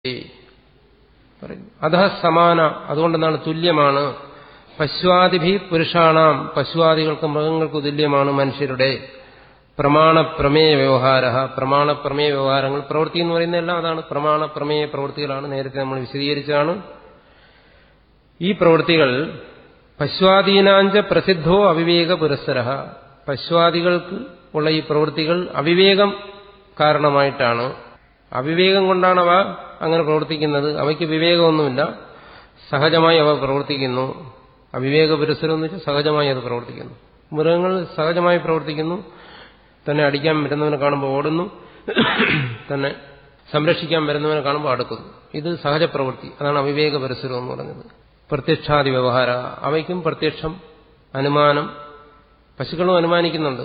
പറയും അധ സമാന അതുകൊണ്ടെന്നാണ് തുല്യമാണ് പശ്വാദിഭി പുരുഷാണാം പശുവാദികൾക്ക് മൃഗങ്ങൾക്ക് തുല്യമാണ് മനുഷ്യരുടെ പ്രമാണ പ്രമേയ വ്യവഹാര പ്രമാണ പ്രമേയ വ്യവഹാരങ്ങൾ പ്രവൃത്തി എന്ന് പറയുന്നതെല്ലാം അതാണ് പ്രമാണ പ്രമേയ പ്രവൃത്തികളാണ് നേരത്തെ നമ്മൾ വിശദീകരിച്ചതാണ് ഈ പ്രവൃത്തികൾ പശ്വാദീനാഞ്ച പ്രസിദ്ധോ അവിവേക പുരസ്സര പശ്വാദികൾക്ക് ഉള്ള ഈ പ്രവൃത്തികൾ അവിവേകം കാരണമായിട്ടാണ് അവിവേകം കൊണ്ടാണ് അവ അങ്ങനെ പ്രവർത്തിക്കുന്നത് അവയ്ക്ക് വിവേകമൊന്നുമില്ല സഹജമായി അവ പ്രവർത്തിക്കുന്നു അവിവേക പുരസ്സരം എന്ന് വെച്ചാൽ സഹജമായി അത് പ്രവർത്തിക്കുന്നു മൃഗങ്ങൾ സഹജമായി പ്രവർത്തിക്കുന്നു തന്നെ അടിക്കാൻ വരുന്നവനെ കാണുമ്പോൾ ഓടുന്നു തന്നെ സംരക്ഷിക്കാൻ വരുന്നവനെ കാണുമ്പോൾ അടുക്കുന്നു ഇത് സഹജ പ്രവൃത്തി അതാണ് അവിവേക പരിസരം എന്ന് പറയുന്നത് പ്രത്യക്ഷാദി വ്യവഹാര അവയ്ക്കും പ്രത്യക്ഷം അനുമാനം പശുക്കളും അനുമാനിക്കുന്നുണ്ട്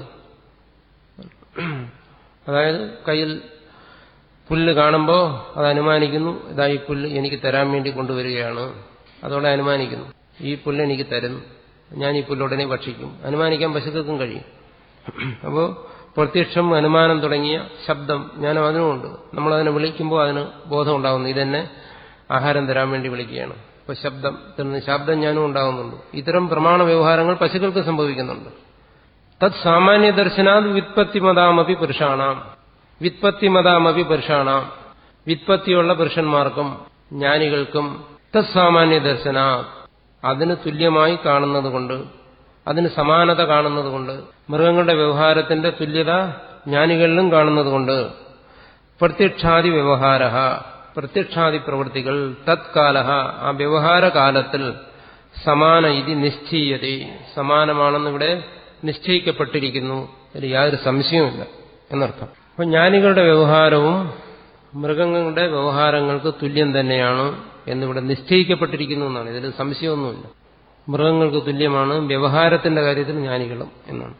അതായത് കയ്യിൽ പുല്ല് കാണുമ്പോൾ അത് അനുമാനിക്കുന്നു ഇതാ ഈ പുല്ല് എനിക്ക് തരാൻ വേണ്ടി കൊണ്ടുവരികയാണ് അതോടെ അനുമാനിക്കുന്നു ഈ പുല്ല് എനിക്ക് തരുന്നു ഞാൻ ഈ പുല്ലുടനെ ഭക്ഷിക്കും അനുമാനിക്കാൻ പശുക്കൾക്കും കഴിയും അപ്പോൾ പ്രത്യക്ഷം അനുമാനം തുടങ്ങിയ ശബ്ദം ഞാനും അതിനുമുണ്ട് നമ്മളതിനെ വിളിക്കുമ്പോൾ അതിന് ബോധം ഉണ്ടാകുന്നു ഇതെന്നെ ആഹാരം തരാൻ വേണ്ടി വിളിക്കുകയാണ് ഇപ്പൊ ശബ്ദത്തിൽ നിന്ന് ശബ്ദം ഞാനും ഉണ്ടാകുന്നുണ്ട് ഇത്തരം പ്രമാണ വ്യവഹാരങ്ങൾ പശുക്കൾക്ക് സംഭവിക്കുന്നുണ്ട് തത് സാമാന്യ ദർശനാത് വിത്പത്തിമതാമപി പുരുഷാണാം വിത്പത്തിമതാമപി പുരുഷാണാം വിത്പത്തിയുള്ള പുരുഷന്മാർക്കും ജ്ഞാനികൾക്കും തത് സാമാന്യ ദർശന അതിന് തുല്യമായി കാണുന്നതുകൊണ്ട് അതിന് സമാനത കാണുന്നതുകൊണ്ട് മൃഗങ്ങളുടെ വ്യവഹാരത്തിന്റെ തുല്യത ജ്ഞാനികളിലും കാണുന്നതുകൊണ്ട് പ്രത്യക്ഷാദി വ്യവഹാര പ്രത്യക്ഷാദി പ്രവൃത്തികൾ തത്കാല ആ വ്യവഹാരകാലത്തിൽ സമാന ഇതി നിശ്ചീയത സമാനമാണെന്നിവിടെ നിശ്ചയിക്കപ്പെട്ടിരിക്കുന്നു അതിൽ യാതൊരു സംശയവുമില്ല എന്നർത്ഥം അപ്പൊ ജ്ഞാനികളുടെ വ്യവഹാരവും മൃഗങ്ങളുടെ വ്യവഹാരങ്ങൾക്ക് തുല്യം തന്നെയാണ് എന്നിവിടെ നിശ്ചയിക്കപ്പെട്ടിരിക്കുന്നു എന്നാണ് ഇതിൽ സംശയമൊന്നുമില്ല മൃഗങ്ങൾക്ക് തുല്യമാണ് വ്യവഹാരത്തിന്റെ കാര്യത്തിൽ ജ്ഞാനികളും എന്നാണ്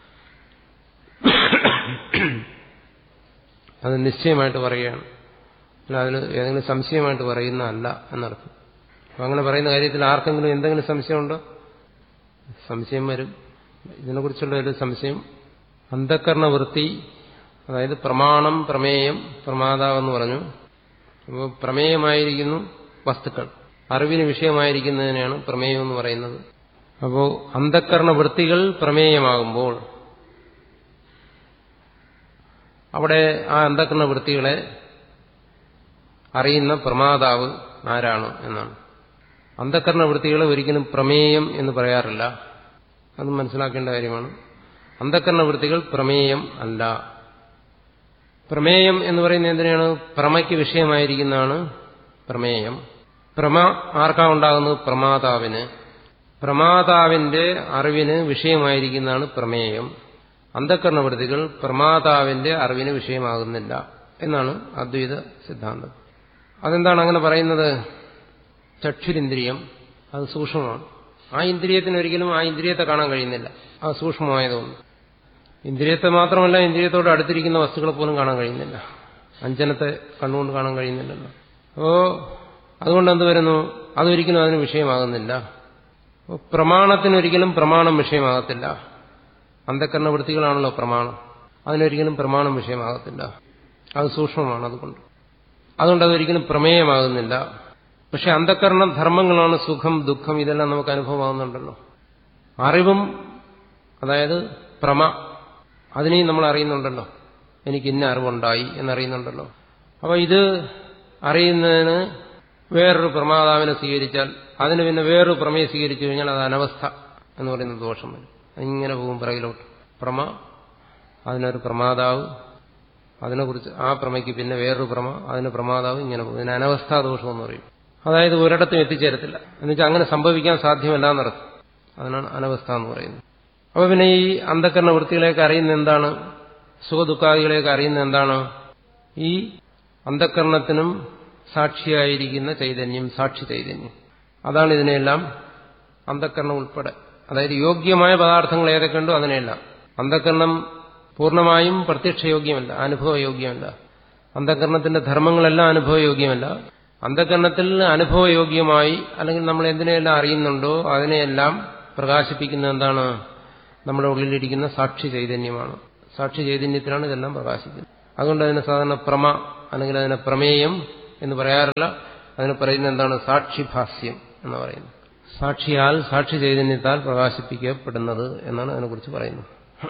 അത് നിശ്ചയമായിട്ട് പറയുകയാണ് അല്ല അതിൽ ഏതെങ്കിലും സംശയമായിട്ട് പറയുന്നതല്ല എന്നർത്ഥം അപ്പം അങ്ങനെ പറയുന്ന കാര്യത്തിൽ ആർക്കെങ്കിലും എന്തെങ്കിലും സംശയമുണ്ടോ സംശയം വരും ഇതിനെക്കുറിച്ചുള്ള ഒരു സംശയം അന്ധക്കരണ വൃത്തി അതായത് പ്രമാണം പ്രമേയം പ്രമാതാവെന്ന് പറഞ്ഞു അപ്പോൾ പ്രമേയമായിരിക്കുന്നു വസ്തുക്കൾ അറിവിന് വിഷയമായിരിക്കുന്നതിനെയാണ് പ്രമേയം എന്ന് പറയുന്നത് അപ്പോൾ അന്ധക്കരണ വൃത്തികൾ പ്രമേയമാകുമ്പോൾ അവിടെ ആ അന്ധക്കരണ വൃത്തികളെ അറിയുന്ന പ്രമാതാവ് ആരാണ് എന്നാണ് അന്ധക്കരണ വൃത്തികളെ ഒരിക്കലും പ്രമേയം എന്ന് പറയാറില്ല അത് മനസ്സിലാക്കേണ്ട കാര്യമാണ് അന്ധക്കരണ വൃത്തികൾ പ്രമേയം അല്ല പ്രമേയം എന്ന് പറയുന്നത് എന്തിനാണ് പ്രമയ്ക്ക് വിഷയമായിരിക്കുന്നതാണ് പ്രമേയം പ്രമ ആർക്കാ ഉണ്ടാകുന്നത് പ്രമാതാവിന് പ്രമാതാവിന്റെ അറിവിന് വിഷയമായിരിക്കുന്നതാണ് പ്രമേയം അന്ധക്കരണവൃത്തികൾ പ്രമാതാവിന്റെ അറിവിന് വിഷയമാകുന്നില്ല എന്നാണ് അദ്വൈത സിദ്ധാന്തം അതെന്താണ് അങ്ങനെ പറയുന്നത് ചക്ഷുരിന്ദ്രിയം അത് സൂക്ഷ്മമാണ് ആ ഇന്ദ്രിയത്തിന് ഒരിക്കലും ആ ഇന്ദ്രിയത്തെ കാണാൻ കഴിയുന്നില്ല അത് സൂക്ഷ്മമായതുകൊണ്ട് ഇന്ദ്രിയത്തെ മാത്രമല്ല ഇന്ദ്രിയത്തോട് അടുത്തിരിക്കുന്ന വസ്തുക്കളെ പോലും കാണാൻ കഴിയുന്നില്ല അഞ്ജനത്തെ കണ്ണുകൊണ്ട് കാണാൻ കഴിയുന്നില്ലല്ലോ അപ്പോ അതുകൊണ്ട് എന്ത് വരുന്നു അതൊരിക്കലും അതിന് വിഷയമാകുന്നില്ല പ്രമാണത്തിനൊരിക്കലും പ്രമാണം വിഷയമാകത്തില്ല അന്ധക്കരണ വൃത്തികളാണല്ലോ പ്രമാണം അതിനൊരിക്കലും പ്രമാണം വിഷയമാകത്തില്ല അത് സൂക്ഷ്മമാണ് അതുകൊണ്ട് അതുകൊണ്ട് അതൊരിക്കലും പ്രമേയമാകുന്നില്ല പക്ഷെ അന്ധക്കരണ ധർമ്മങ്ങളാണ് സുഖം ദുഃഖം ഇതെല്ലാം നമുക്ക് അനുഭവമാകുന്നുണ്ടല്ലോ അറിവും അതായത് പ്രമ അതിനെയും നമ്മൾ അറിയുന്നുണ്ടല്ലോ എനിക്ക് ഇന്ന അറിവുണ്ടായി എന്നറിയുന്നുണ്ടല്ലോ അപ്പോൾ ഇത് അറിയുന്നതിന് വേറൊരു പ്രമാതാവിനെ സ്വീകരിച്ചാൽ അതിന് പിന്നെ വേറൊരു പ്രമേയം സ്വീകരിച്ചു കഴിഞ്ഞാൽ അത് അനവസ്ഥ എന്ന് പറയുന്ന ദോഷം വരും ഇങ്ങനെ പോകും പിറകിലോട്ട് പ്രമ അതിനൊരു പ്രമാതാവ് അതിനെക്കുറിച്ച് ആ പ്രമയ്ക്ക് പിന്നെ വേറൊരു പ്രമ അതിന് പ്രമാതാവ് ഇങ്ങനെ പോകും ഇതിന് അനവസ്ഥാ ദോഷം എന്ന് പറയും അതായത് ഒരിടത്തും എത്തിച്ചേരത്തില്ല എന്നുവെച്ചാൽ അങ്ങനെ സംഭവിക്കാൻ സാധ്യമല്ല എന്നർത്ഥം അതിനാണ് അനവസ്ഥ എന്ന് പറയുന്നത് അപ്പൊ പിന്നെ ഈ അന്ധക്കരണ വൃത്തികളെയൊക്കെ അറിയുന്ന എന്താണ് സുഖദുഃഖാദികളെയൊക്കെ അറിയുന്ന എന്താണ് ഈ അന്ധക്കരണത്തിനും സാക്ഷിയായിരിക്കുന്ന ചൈതന്യം സാക്ഷി ചൈതന്യം അതാണ് ഇതിനെല്ലാം അന്ധക്കരണം ഉൾപ്പെടെ അതായത് യോഗ്യമായ പദാർത്ഥങ്ങൾ ഏതൊക്കെയുണ്ടോ അതിനെല്ലാം അന്ധക്കരണം പൂർണ്ണമായും പ്രത്യക്ഷയോഗ്യമല്ല അനുഭവയോഗ്യമല്ല അന്ധക്കരണത്തിന്റെ ധർമ്മങ്ങളെല്ലാം അനുഭവയോഗ്യമല്ല അന്ധക്കരണത്തിൽ അനുഭവയോഗ്യമായി അല്ലെങ്കിൽ നമ്മൾ എന്തിനെല്ലാം അറിയുന്നുണ്ടോ അതിനെയെല്ലാം പ്രകാശിപ്പിക്കുന്ന എന്താണ് നമ്മുടെ ഉള്ളിലിരിക്കുന്ന സാക്ഷി ചൈതന്യമാണ് സാക്ഷി ചൈതന്യത്തിലാണ് ഇതെല്ലാം പ്രകാശിക്കുന്നത് അതുകൊണ്ട് അതിനെ സാധാരണ പ്രമ അല്ലെങ്കിൽ അതിനെ പ്രമേയം എന്ന് പറയാറില്ല അതിന് പറയുന്നത് എന്താണ് സാക്ഷിഭാസ്യം എന്ന് പറയുന്നത് സാക്ഷിയാൽ സാക്ഷി ചൈതന്യത്താൽ പ്രകാശിപ്പിക്കപ്പെടുന്നത് എന്നാണ് അതിനെക്കുറിച്ച് പറയുന്നത്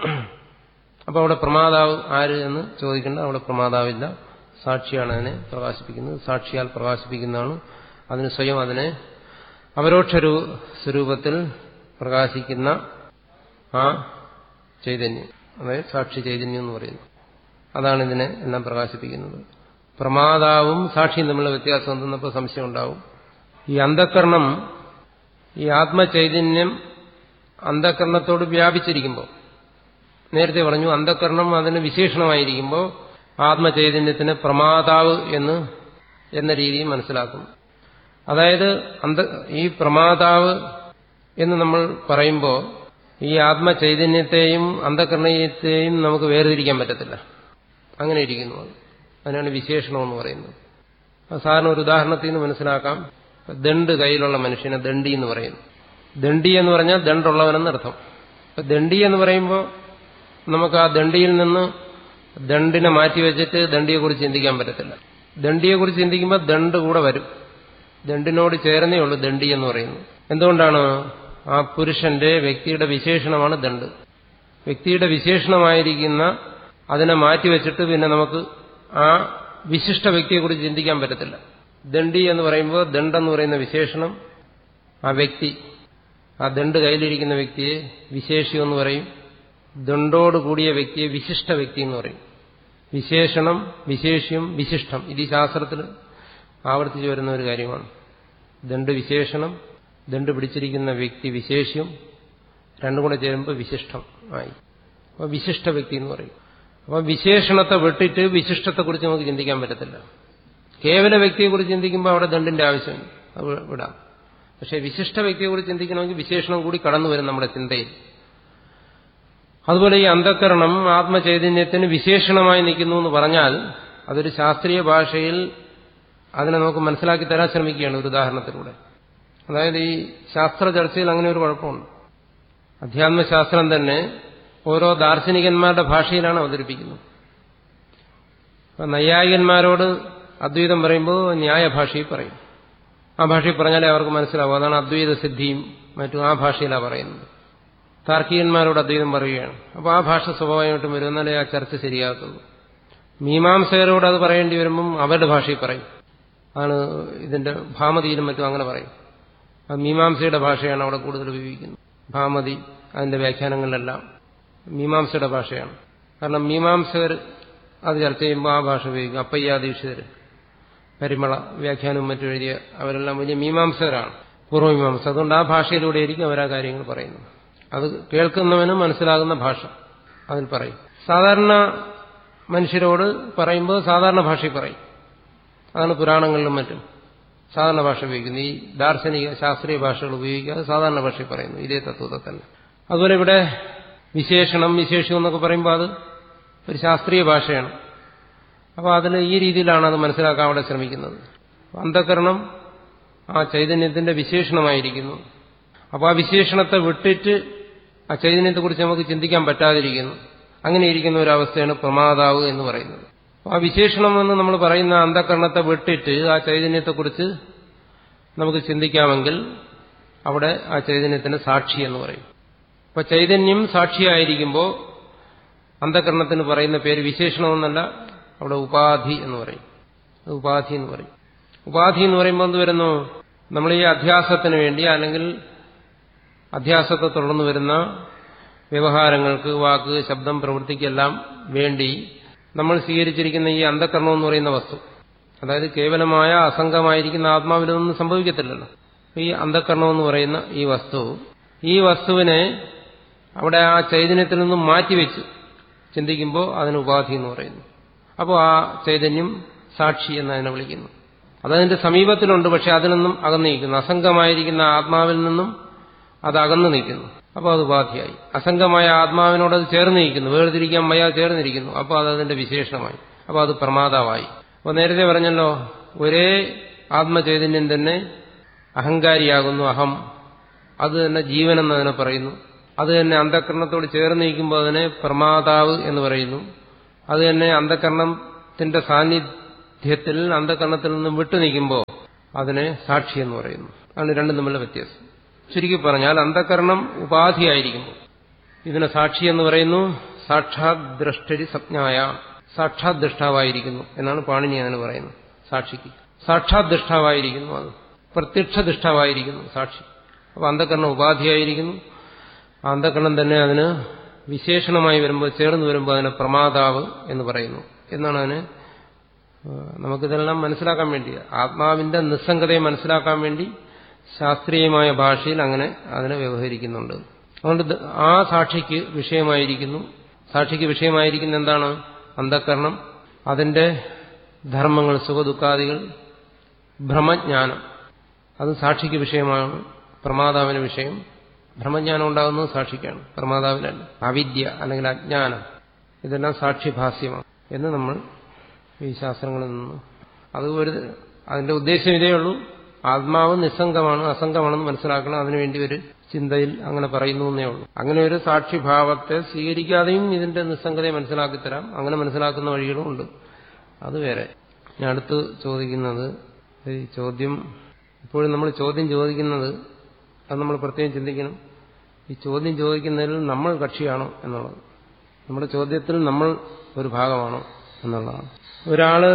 അപ്പോൾ അവിടെ പ്രമാതാവ് ആര് എന്ന് ചോദിക്കേണ്ട അവിടെ പ്രമാതാവില്ല സാക്ഷിയാണ് അതിനെ പ്രകാശിപ്പിക്കുന്നത് സാക്ഷിയാൽ പ്രകാശിപ്പിക്കുന്നതാണ് അതിന് സ്വയം അതിനെ അപരോക്ഷ സ്വരൂപത്തിൽ പ്രകാശിക്കുന്ന ആ ചൈതന്യം അതായത് സാക്ഷി ചൈതന്യം എന്ന് പറയുന്നു അതാണ് ഇതിനെ എല്ലാം പ്രകാശിപ്പിക്കുന്നത് പ്രമാതാവും സാക്ഷിയും തമ്മിലുള്ള വ്യത്യാസം എന്തെന്നപ്പോൾ സംശയം ഉണ്ടാവും ഈ അന്ധക്കരണം ഈ ആത്മചൈതന്യം അന്ധക്കരണത്തോട് വ്യാപിച്ചിരിക്കുമ്പോൾ നേരത്തെ പറഞ്ഞു അന്ധക്കരണം അതിന് വിശേഷണമായിരിക്കുമ്പോൾ ആത്മചൈതന്യത്തിന് പ്രമാതാവ് എന്ന് എന്ന രീതിയിൽ മനസ്സിലാക്കുന്നു അതായത് അന്ധ ഈ പ്രമാതാവ് എന്ന് നമ്മൾ പറയുമ്പോൾ ഈ ആത്മചൈതന്യത്തെയും അന്ധകരണത്തെയും നമുക്ക് വേർതിരിക്കാൻ പറ്റത്തില്ല അങ്ങനെ ഇരിക്കുന്നു അത് അതിനാണ് വിശേഷണം എന്ന് പറയുന്നത് സാധാരണ ഒരു ഉദാഹരണത്തിൽ നിന്ന് മനസ്സിലാക്കാം ദണ്ട് കയ്യിലുള്ള മനുഷ്യനെ ദണ്ഡി എന്ന് പറയുന്നു ദണ്ഡി എന്ന് പറഞ്ഞാൽ ദണ്ടുള്ളവനെന്നർത്ഥം ദണ്ഡി എന്ന് പറയുമ്പോൾ നമുക്ക് ആ ദണ്ഡിയിൽ നിന്ന് ദണ്ടിനെ മാറ്റിവെച്ചിട്ട് ദണ്ഡിയെക്കുറിച്ച് ചിന്തിക്കാൻ പറ്റത്തില്ല ദണ്ഡിയെക്കുറിച്ച് ചിന്തിക്കുമ്പോൾ ദണ്ട് കൂടെ വരും ദണ്ടിനോട് ചേർന്നേ ഉള്ളൂ ദണ്ഡി എന്ന് പറയുന്നു എന്തുകൊണ്ടാണ് ആ പുരുഷന്റെ വ്യക്തിയുടെ വിശേഷണമാണ് ദണ്ട് വ്യക്തിയുടെ വിശേഷണമായിരിക്കുന്ന അതിനെ മാറ്റിവെച്ചിട്ട് പിന്നെ നമുക്ക് ആ വിശിഷ്ട വ്യക്തിയെക്കുറിച്ച് ചിന്തിക്കാൻ പറ്റത്തില്ല ദണ്ഡി എന്ന് പറയുമ്പോൾ ദണ്ടെന്ന് പറയുന്ന വിശേഷണം ആ വ്യക്തി ആ ദണ്ട് കയ്യിലിരിക്കുന്ന വ്യക്തിയെ വിശേഷ്യം എന്ന് പറയും ദണ്ടോട് കൂടിയ വ്യക്തിയെ വിശിഷ്ട വ്യക്തി എന്ന് പറയും വിശേഷണം വിശേഷ്യം വിശിഷ്ടം ഇത് ഈ ശാസ്ത്രത്തിൽ ആവർത്തിച്ചു വരുന്ന ഒരു കാര്യമാണ് ദണ്ട് വിശേഷണം ദണ്ട് പിടിച്ചിരിക്കുന്ന വ്യക്തി വിശേഷ്യം രണ്ടും കൂടെ ചേരുമ്പോൾ വിശിഷ്ടം ആയി അപ്പോൾ വിശിഷ്ട വ്യക്തി എന്ന് പറയും അപ്പോൾ വിശേഷണത്തെ വിട്ടിട്ട് വിശിഷ്ടത്തെക്കുറിച്ച് നമുക്ക് ചിന്തിക്കാൻ പറ്റത്തില്ല കേവല വ്യക്തിയെക്കുറിച്ച് ചിന്തിക്കുമ്പോൾ അവിടെ ദണ്ടിന്റെ ആവശ്യമില്ല അത് വിടാം പക്ഷേ വിശിഷ്ട വ്യക്തിയെക്കുറിച്ച് ചിന്തിക്കണമെങ്കിൽ വിശേഷണം കൂടി കടന്നു വരും നമ്മുടെ ചിന്തയിൽ അതുപോലെ ഈ അന്ധക്കരണം ആത്മചൈതന്യത്തിന് വിശേഷണമായി നിൽക്കുന്നു എന്ന് പറഞ്ഞാൽ അതൊരു ശാസ്ത്രീയ ഭാഷയിൽ അതിനെ നമുക്ക് മനസ്സിലാക്കി തരാൻ ശ്രമിക്കുകയാണ് ഒരു ഉദാഹരണത്തിലൂടെ അതായത് ഈ ശാസ്ത്ര ചർച്ചയിൽ അങ്ങനെ ഒരു കുഴപ്പമുണ്ട് അധ്യാത്മശാസ്ത്രം തന്നെ ഓരോ ദാർശനികന്മാരുടെ ഭാഷയിലാണ് അവതരിപ്പിക്കുന്നത് അപ്പൊ നൈയായികന്മാരോട് അദ്വൈതം പറയുമ്പോൾ ന്യായ ഭാഷയിൽ പറയും ആ ഭാഷയിൽ പറഞ്ഞാലേ അവർക്ക് മനസ്സിലാവും അതാണ് അദ്വൈത സിദ്ധിയും മറ്റും ആ ഭാഷയിലാണ് പറയുന്നത് താർക്കികന്മാരോട് അദ്വൈതം പറയുകയാണ് അപ്പോൾ ആ ഭാഷ സ്വാഭാവികമായിട്ടും വരും എന്നാലേ ആ ചർച്ച ശരിയാകത്തുള്ളൂ മീമാംസകരോട് അത് പറയേണ്ടി വരുമ്പം അവരുടെ ഭാഷയിൽ പറയും ആണ് ഇതിന്റെ ഭാമതിയിലും മറ്റും അങ്ങനെ പറയും ആ മീമാംസയുടെ ഭാഷയാണ് അവിടെ കൂടുതൽ ഉപയോഗിക്കുന്നത് ഭാമതി അതിന്റെ വ്യാഖ്യാനങ്ങളിലെല്ലാം മീമാംസയുടെ ഭാഷയാണ് കാരണം മീമാംസകർ അത് ചർച്ച ചെയ്യുമ്പോൾ ആ ഭാഷ ഉപയോഗിക്കും അപ്പയ്യാദീക്ഷിതർ പരിമള വ്യാഖ്യാനവും മറ്റും എഴുതിയ അവരെല്ലാം വലിയ മീമാംസകരാണ് പൂർവ്വമീമാംസ അതുകൊണ്ട് ആ ഭാഷയിലൂടെയായിരിക്കും അവർ ആ കാര്യങ്ങൾ പറയുന്നത് അത് കേൾക്കുന്നവനും മനസ്സിലാകുന്ന ഭാഷ അതിൽ പറയും സാധാരണ മനുഷ്യരോട് പറയുമ്പോൾ സാധാരണ ഭാഷയിൽ പറയും അതാണ് പുരാണങ്ങളിലും മറ്റും സാധാരണ ഭാഷ ഉപയോഗിക്കുന്നു ഈ ദാർശനിക ശാസ്ത്രീയ ഭാഷകൾ ഉപയോഗിക്കാതെ സാധാരണ ഭാഷയിൽ പറയുന്നു ഇതേ തത്വത്തെ തന്നെ അതുപോലെ ഇവിടെ വിശേഷണം വിശേഷം എന്നൊക്കെ പറയുമ്പോൾ അത് ഒരു ശാസ്ത്രീയ ഭാഷയാണ് അപ്പോൾ അതിന് ഈ രീതിയിലാണ് അത് മനസ്സിലാക്കാൻ അവിടെ ശ്രമിക്കുന്നത് അന്ധകരണം ആ ചൈതന്യത്തിന്റെ വിശേഷണമായിരിക്കുന്നു അപ്പോൾ ആ വിശേഷണത്തെ വിട്ടിട്ട് ആ ചൈതന്യത്തെക്കുറിച്ച് നമുക്ക് ചിന്തിക്കാൻ പറ്റാതിരിക്കുന്നു അങ്ങനെ ഇരിക്കുന്ന ഒരു അവസ്ഥയാണ് പ്രമാതാവ് എന്ന് പറയുന്നത് ആ വിശേഷണം എന്ന് നമ്മൾ പറയുന്ന അന്ധകരണത്തെ വിട്ടിട്ട് ആ ചൈതന്യത്തെക്കുറിച്ച് നമുക്ക് ചിന്തിക്കാമെങ്കിൽ അവിടെ ആ ചൈതന്യത്തിന് സാക്ഷി എന്ന് പറയും അപ്പൊ ചൈതന്യം സാക്ഷിയായിരിക്കുമ്പോൾ അന്ധകരണത്തിന് പറയുന്ന പേര് വിശേഷണമെന്നല്ല അവിടെ ഉപാധി എന്ന് പറയും ഉപാധി എന്ന് പറയും ഉപാധി എന്ന് പറയുമ്പോൾ എന്ത് വരുന്നു നമ്മൾ ഈ അധ്യാസത്തിന് വേണ്ടി അല്ലെങ്കിൽ അധ്യാസത്തെ തുടർന്ന് വരുന്ന വ്യവഹാരങ്ങൾക്ക് വാക്ക് ശബ്ദം പ്രവൃത്തിക്കെല്ലാം വേണ്ടി നമ്മൾ സ്വീകരിച്ചിരിക്കുന്ന ഈ അന്ധകരണം എന്ന് പറയുന്ന വസ്തു അതായത് കേവലമായ അസംഗമായിരിക്കുന്ന ആത്മാവിലൊന്നും സംഭവിക്കത്തില്ലല്ലോ ഈ അന്ധകരണം എന്ന് പറയുന്ന ഈ വസ്തു ഈ വസ്തുവിനെ അവിടെ ആ ചൈതന്യത്തിൽ നിന്നും മാറ്റിവെച്ച് ചിന്തിക്കുമ്പോൾ അതിന് ഉപാധി എന്ന് പറയുന്നു അപ്പോൾ ആ ചൈതന്യം സാക്ഷി എന്നതിനെ വിളിക്കുന്നു അതതിന്റെ സമീപത്തിലുണ്ട് പക്ഷെ അതിൽ നിന്നും അകന്നു നിൽക്കുന്നു അസംഗമായിരിക്കുന്ന ആത്മാവിൽ നിന്നും അത് അകന്നു നിൽക്കുന്നു അപ്പോൾ അത് ഉപാധിയായി അസംഗമായ ആത്മാവിനോട് അത് ചേർന്ന് നിൽക്കുന്നു വേർതിരിക്കാൻ വയ്യാതെ ചേർന്നിരിക്കുന്നു അപ്പോൾ അത് അതിന്റെ വിശേഷണമായി അപ്പോൾ അത് പ്രമാദമായി അപ്പോൾ നേരത്തെ പറഞ്ഞല്ലോ ഒരേ ആത്മചൈതന്യം തന്നെ അഹങ്കാരിയാകുന്നു അഹം അത് തന്നെ ജീവൻ എന്നതിനെ പറയുന്നു അത് തന്നെ അന്ധകരണത്തോട് ചേർന്ന് നിൽക്കുമ്പോൾ അതിനെ പ്രമാതാവ് എന്ന് പറയുന്നു അത് തന്നെ അന്ധകരണത്തിന്റെ സാന്നിധ്യം ബോധ്യത്തിൽ അന്ധകരണത്തിൽ നിന്നും വിട്ടു നിൽക്കുമ്പോൾ അതിനെ സാക്ഷി എന്ന് പറയുന്നു അതാണ് രണ്ടും തമ്മിലുള്ള വ്യത്യാസം ചുരുക്കി പറഞ്ഞാൽ അന്ധകരണം ഉപാധിയായിരിക്കുന്നു ഇതിനെ സാക്ഷി എന്ന് പറയുന്നു സാക്ഷാത് ദ്രഷ്ടരി സംജ്ഞായ സാക്ഷാത് ദൃഷ്ടാവായിരിക്കുന്നു എന്നാണ് പാണിനി അതിന് പറയുന്നത് സാക്ഷിക്ക് സാക്ഷാത് ദൃഷ്ടാവായിരിക്കുന്നു അത് പ്രത്യക്ഷ ദൃഷ്ടാവായിരിക്കുന്നു സാക്ഷി അപ്പൊ അന്ധകരണം ഉപാധിയായിരിക്കുന്നു ആ അന്ധകരണം തന്നെ അതിന് വിശേഷണമായി വരുമ്പോൾ ചേർന്ന് വരുമ്പോൾ അതിനെ പ്രമാതാവ് എന്ന് പറയുന്നു എന്നാണ് അതിന് നമുക്കിതെല്ലാം മനസ്സിലാക്കാൻ വേണ്ടി ആത്മാവിന്റെ നിസ്സംഗതയെ മനസ്സിലാക്കാൻ വേണ്ടി ശാസ്ത്രീയമായ ഭാഷയിൽ അങ്ങനെ അതിനെ വ്യവഹരിക്കുന്നുണ്ട് അതുകൊണ്ട് ആ സാക്ഷിക്ക് വിഷയമായിരിക്കുന്നു സാക്ഷിക്ക് വിഷയമായിരിക്കുന്ന എന്താണ് അന്ധകരണം അതിന്റെ ധർമ്മങ്ങൾ സുഖദുഃഖാദികൾ ഭ്രമജ്ഞാനം അത് സാക്ഷിക്ക് വിഷയമാണ് പ്രമാതാവിന് വിഷയം ഭ്രമജ്ഞാനം ഉണ്ടാകുന്നത് സാക്ഷിക്കാണ് പ്രമാതാവിനല്ല അവിദ്യ അല്ലെങ്കിൽ അജ്ഞാനം ഇതെല്ലാം സാക്ഷിഭാസ്യമാണ് എന്ന് നമ്മൾ ഈ ശാസ്ത്രങ്ങളിൽ നിന്ന് അത് ഒരു അതിന്റെ ഉദ്ദേശം ഇതേ ഉള്ളൂ ആത്മാവ് നിസ്സംഗമാണ് അസംഗമാണെന്ന് മനസ്സിലാക്കണം അതിനുവേണ്ടി ഒരു ചിന്തയിൽ അങ്ങനെ പറയുന്നു എന്നേ ഉള്ളൂ അങ്ങനെ ഒരു സാക്ഷിഭാവത്തെ സ്വീകരിക്കാതെയും ഇതിന്റെ നിസ്സംഗതയെ മനസ്സിലാക്കി തരാം അങ്ങനെ മനസ്സിലാക്കുന്ന വഴികളും ഉണ്ട് അത് വേറെ ഞാൻ അടുത്ത് ചോദിക്കുന്നത് ഈ ചോദ്യം ഇപ്പോഴും നമ്മൾ ചോദ്യം ചോദിക്കുന്നത് അത് നമ്മൾ പ്രത്യേകം ചിന്തിക്കണം ഈ ചോദ്യം ചോദിക്കുന്നതിൽ നമ്മൾ കക്ഷിയാണോ എന്നുള്ളത് നമ്മുടെ ചോദ്യത്തിൽ നമ്മൾ ഒരു ഭാഗമാണോ എന്നുള്ളതാണ് ഒരാള്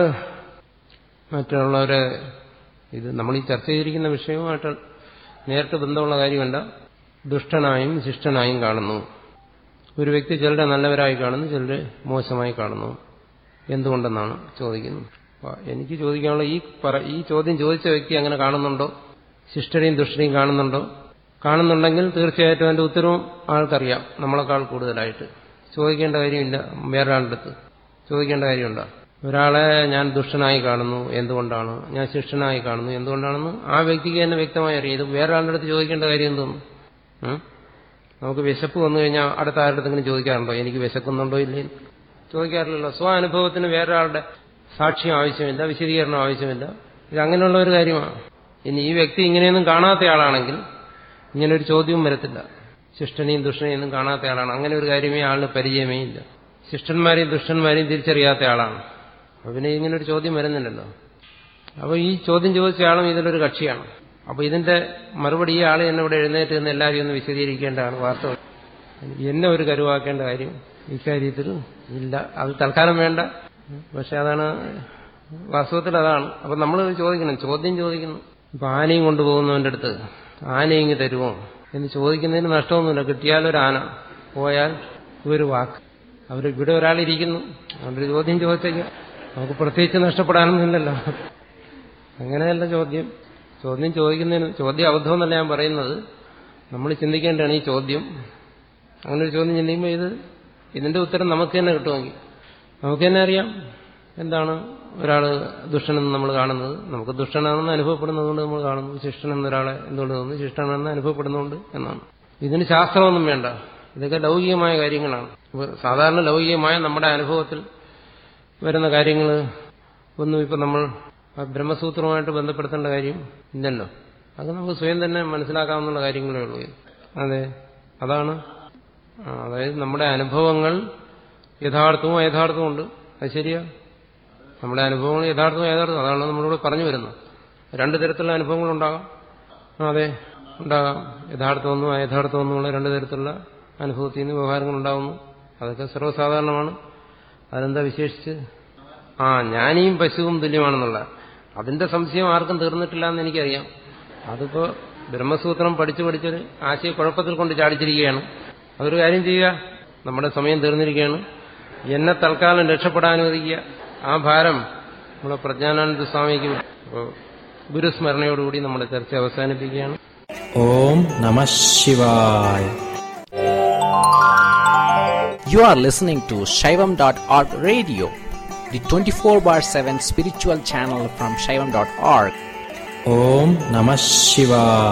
മറ്റുള്ളവരെ ഇത് നമ്മൾ ഈ ചർച്ച ചെയ്തിരിക്കുന്ന വിഷയവുമായിട്ട് നേരിട്ട് ബന്ധമുള്ള കാര്യമല്ല ദുഷ്ടനായും ശിഷ്ടനായും കാണുന്നു ഒരു വ്യക്തി ചിലരെ നല്ലവരായി കാണുന്നു ചിലരെ മോശമായി കാണുന്നു എന്തുകൊണ്ടെന്നാണ് ചോദിക്കുന്നത് എനിക്ക് ചോദിക്കാനുള്ള ഈ ഈ ചോദ്യം ചോദിച്ച വ്യക്തി അങ്ങനെ കാണുന്നുണ്ടോ ശിഷ്ടരെയും ദുഷ്ടരെയും കാണുന്നുണ്ടോ കാണുന്നുണ്ടെങ്കിൽ തീർച്ചയായിട്ടും അതിന്റെ ഉത്തരവും ആൾക്കറിയാം നമ്മളെക്കാൾ കൂടുതലായിട്ട് ചോദിക്കേണ്ട കാര്യമില്ല വേറൊരാളുടെ അടുത്ത് ചോദിക്കേണ്ട കാര്യമുണ്ടോ ഒരാളെ ഞാൻ ദുഷ്ടനായി കാണുന്നു എന്തുകൊണ്ടാണ് ഞാൻ ശിഷ്ടനായി കാണുന്നു എന്തുകൊണ്ടാണെന്ന് ആ വ്യക്തിക്ക് തന്നെ വ്യക്തമായി അറിയാം ഇത് വേറൊരാളുടെ അടുത്ത് ചോദിക്കേണ്ട കാര്യം എന്തോന്നു നമുക്ക് വിശപ്പ് വന്നു കഴിഞ്ഞാൽ അടുത്ത ആരുടെ അടുത്തെങ്കിലും ചോദിക്കാറുണ്ടോ എനിക്ക് വിശക്കുന്നുണ്ടോ ഇല്ലേ ചോദിക്കാറില്ലല്ലോ സ്വ അനുഭവത്തിന് വേറൊരാളുടെ സാക്ഷ്യം ആവശ്യമില്ല വിശദീകരണം ആവശ്യമില്ല ഇത് അങ്ങനെയുള്ള ഒരു കാര്യമാണ് ഇനി ഈ വ്യക്തി ഇങ്ങനെയൊന്നും കാണാത്ത ആളാണെങ്കിൽ ഇങ്ങനൊരു ചോദ്യവും വരത്തില്ല ശിഷ്ടനെയും ദുഷ്ടനെയും ഒന്നും കാണാത്ത ആളാണ് അങ്ങനെ ഒരു കാര്യമേ ആളിന് പരിചയമേ ഇല്ല ശിഷ്ടന്മാരെയും ദുഷ്ടന്മാരെയും തിരിച്ചറിയാത്ത ആളാണ് അപ്പൊ പിന്നെ ഇങ്ങനൊരു ചോദ്യം വരുന്നില്ലല്ലോ അപ്പൊ ഈ ചോദ്യം ചോദിച്ച ആളും ഇതിലൊരു കക്ഷിയാണ് അപ്പൊ ഇതിന്റെ മറുപടി ഈ ആള് എന്നെ ഇവിടെ എഴുന്നേറ്റ് നിന്ന് എല്ലാവരെയും ഒന്ന് വിശദീകരിക്കേണ്ടതാണ് വാസ്തവം എന്നെ ഒരു കരുവാക്കേണ്ട കാര്യം ഇക്കാര്യത്തിൽ ഇല്ല അത് തൽക്കാലം വേണ്ട പക്ഷെ അതാണ് വാസ്തവത്തിൽ അതാണ് അപ്പൊ നമ്മൾ ചോദിക്കണം ചോദ്യം ചോദിക്കുന്നു ഇപ്പൊ ആനയും കൊണ്ടുപോകുന്നവന്റെ അടുത്ത് ആനയും ഇങ്ങ് തരുമോ എന്ന് ചോദിക്കുന്നതിന് നഷ്ടമൊന്നുമില്ല കിട്ടിയാലൊരു ആന പോയാൽ ഒരു വാക്ക് അവർ ഇവിടെ ഒരാളിരിക്കുന്നു അവരുടെ ചോദ്യം ചോദിച്ചേക്കാം നമുക്ക് പ്രത്യേകിച്ച് നഷ്ടപ്പെടാനൊന്നുമില്ലല്ലോ അങ്ങനെയല്ല ചോദ്യം ചോദ്യം ചോദിക്കുന്നതിന് ചോദ്യം അബദ്ധം എന്നല്ല ഞാൻ പറയുന്നത് നമ്മൾ ചിന്തിക്കേണ്ടതാണ് ഈ ചോദ്യം അങ്ങനെ ഒരു ചോദ്യം ചിന്തിക്കുമ്പോൾ ഇത് ഇതിന്റെ ഉത്തരം നമുക്ക് തന്നെ കിട്ടുമെങ്കിൽ നമുക്ക് തന്നെ അറിയാം എന്താണ് ഒരാൾ ദുഷ്ടനെന്ന് നമ്മൾ കാണുന്നത് നമുക്ക് ദുഷ്ടനാണെന്ന് അനുഭവപ്പെടുന്നതുകൊണ്ട് നമ്മൾ കാണുന്നു ശിഷ്ടനെന്നൊരാളെ എന്തുകൊണ്ട് തോന്നുന്നു ശിഷ്ടനെന്ന് അനുഭവപ്പെടുന്നുണ്ട് എന്നാണ് ഇതിന് ശാസ്ത്രമൊന്നും വേണ്ട ഇതൊക്കെ ലൗകികമായ കാര്യങ്ങളാണ് സാധാരണ ലൗകികമായ നമ്മുടെ അനുഭവത്തിൽ വരുന്ന കാര്യങ്ങൾ ഒന്നും ഇപ്പം നമ്മൾ ബ്രഹ്മസൂത്രവുമായിട്ട് ബന്ധപ്പെടുത്തേണ്ട കാര്യം ഇല്ലല്ലോ അത് നമുക്ക് സ്വയം തന്നെ മനസ്സിലാക്കാവുന്ന കാര്യങ്ങളേ ഉള്ളൂ അതെ അതാണ് അതായത് നമ്മുടെ അനുഭവങ്ങൾ യഥാർത്ഥവും അയഥാർത്ഥവും ഉണ്ട് അത് ശരിയാ നമ്മുടെ അനുഭവങ്ങൾ യഥാർത്ഥവും യഥാർത്ഥവും അതാണ് നമ്മളിവിടെ പറഞ്ഞു വരുന്നത് രണ്ടു തരത്തിലുള്ള അനുഭവങ്ങൾ ഉണ്ടാകാം അതെ ഉണ്ടാകാം യഥാർത്ഥമൊന്നും അയഥാർത്ഥമൊന്നുമുള്ള രണ്ടു തരത്തിലുള്ള അനുഭവത്തിൽ നിന്ന് വ്യവഹാരങ്ങൾ ഉണ്ടാകുന്നു അതൊക്കെ സർവ്വസാധാരണമാണ് അതെന്താ വിശേഷിച്ച് ആ ജ്ഞാനിയും പശുവും തുല്യമാണെന്നുള്ള അതിന്റെ സംശയം ആർക്കും തീർന്നിട്ടില്ല എന്ന് എനിക്കറിയാം അതിപ്പോ ബ്രഹ്മസൂത്രം പഠിച്ചു പഠിച്ചൊരു ആശയക്കുഴപ്പത്തിൽ കൊണ്ട് ചാടിച്ചിരിക്കുകയാണ് അതൊരു കാര്യം ചെയ്യുക നമ്മുടെ സമയം തീർന്നിരിക്കുകയാണ് എന്നെ തൽക്കാലം രക്ഷപ്പെടാൻ അനുവദിക്കുക ആ ഭാരം നമ്മളെ പ്രജ്ഞാനാനന്ദ സ്വാമിക്ക് ഗുരുസ്മരണയോടുകൂടി നമ്മുടെ ചർച്ച അവസാനിപ്പിക്കുകയാണ് ഓം നമ ശിവായ You are listening to Shaivam.org radio, the 24 bar 7 spiritual channel from Shaivam.org. ഓം നമ ശിവായ